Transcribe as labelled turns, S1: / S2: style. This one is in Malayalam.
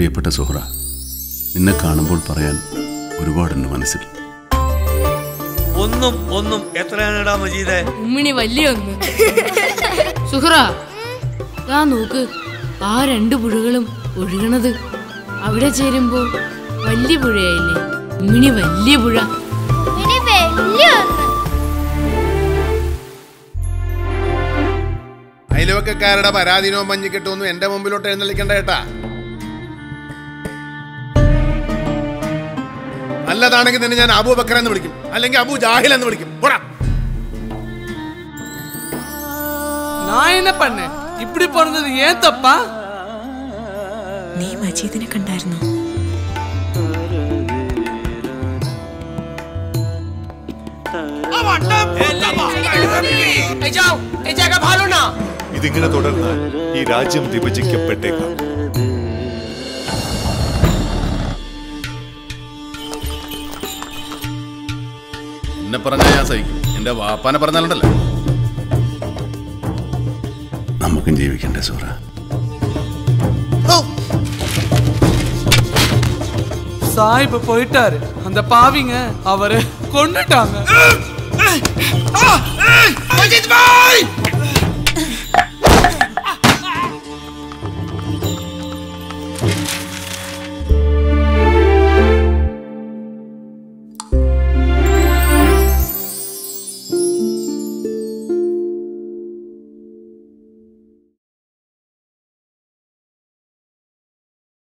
S1: പ്രിയപ്പെട്ട സുഹ്ര നിന്നെ കാണുമ്പോൾ പറയാൻ ഒരുപാടുണ്ട് മനസ്സിൽ
S2: ഒന്നും ഒന്നും എത്രയാണെടാ മജീദേ
S3: ഉമ്മിണി വലിയ ഒന്ന് സുഹറ ദാ നോക്ക് ആ രണ്ട് പുഴകളും ഒഴുകണത് അവിടെ ചേരുമ്പോ വലിയ പുഴയായില്ലേ ഉമ്മിണി വലിയ പുഴ
S4: ഇനി വലിയ ഒന്ന്
S5: അയൽവക്കക്കാരുടെ പരാതിനോ മഞ്ഞിക്കെട്ടൊന്നും എന്റെ മുമ്പിലോട്ട് എഴുന്നള്ളിക്കണ്ട ഏട്ടാ നല്ലതാണെങ്കിൽ തന്നെ ഞാൻ അബു ബക്കർ എന്ന് വിളിക്കും അല്ലെങ്കിൽ അബു ജാഹിൽ എന്ന് വിളിക്കും പോടാ
S6: நான் என்ன பண்ணேன் இப்படி பிறந்தது ஏன் தப்பா
S7: നീ മജീദിനെ കണ്ടായിരുന്നോ
S8: ഇതിങ്ങനെ തുടർന്നാൽ ഈ രാജ്യം വിഭജിക്കപ്പെട്ടേക്കാം
S1: എന്നെ പറഞ്ഞാൽ ഞാൻ സഹിക്കും എന്റെ വാപ്പാനെ പറഞ്ഞാലുണ്ടല്ലോ നമുക്കും ജീവിക്കണ്ടേ സുഹ്ര
S6: சாஹிப் போயிட்டாரு அந்த பாவிங்க அவரை கொண்டுட்டாங்க
S5: മജീദ് ഭായ്